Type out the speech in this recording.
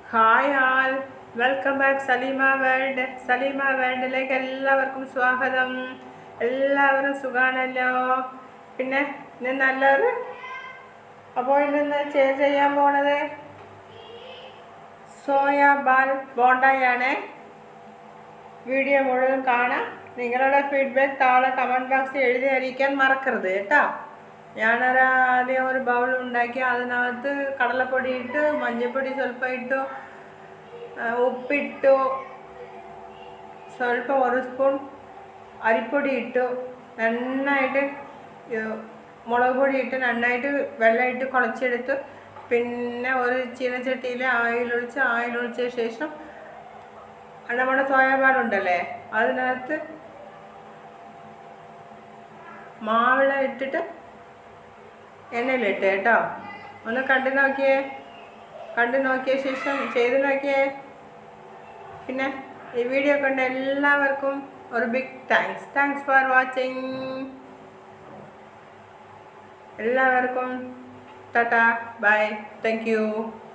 hi all welcome back Saleema world Saleema വേൾഡിലേക്ക് എല്ലാവർക്കും സ്വാഗതം എല്ലാവരും സുഖാണല്ലോ പിന്നെ ഇന്ന് നല്ലൊരു അപ്പോൾ ഇന്ന് ചെയ്ത് ചെയ്യാൻ പോണത് സോയ ബാൽ ബോണ്ടായാണ് വീഡിയോ മുഴുവൻ കാണാം നിങ്ങളുടെ ഫീഡ്ബാക്ക് താഴെ കമൻറ്റ് ബോക്സിൽ എഴുതി അറിയിക്കാൻ മറക്കരുത് കേട്ടോ ഞാനൊരു ആദ്യം ഒരു ബൗൾ ഉണ്ടാക്കി അതിനകത്ത് കടലപ്പൊടി ഇട്ട് മഞ്ഞൾപ്പൊടി സ്വല്പം ഇട്ടു ആ, ഉപ്പിട്ടു സ്വല്പം ഒരു സ്പൂൺ അരിപ്പൊടി ഇട്ടു നന്നായിട്ട് ഏർ, മുളക് പൊടി ഇട്ട് നന്നായിട്ട് വെള്ളം ഇട്ട് കുഴച്ചെടുത്ത് പിന്നെ ഒരു ചീനച്ചട്ടിയിൽ ആയിലൊഴിച്ച് ആയിലൊഴിച്ച ശേഷം അത് നമ്മുടെ സോയാബാൻ ഉണ്ടല്ലേ അതിനകത്ത് മാവിള ഇട്ടിട്ട് എണ്ണയിലിട്ട് കേട്ടോ ഒന്ന് കണ്ടു നോക്കിയേ കണ്ടു നോക്കിയ ശേഷം ചെയ്ത് നോക്കിയേ പിന്നെ ഈ വീഡിയോ കണ്ട എല്ലാവർക്കും ഒരു big thanks thanks for watching എല്ലാവർക്കും ടാറ്റ ബൈ താങ്ക് യു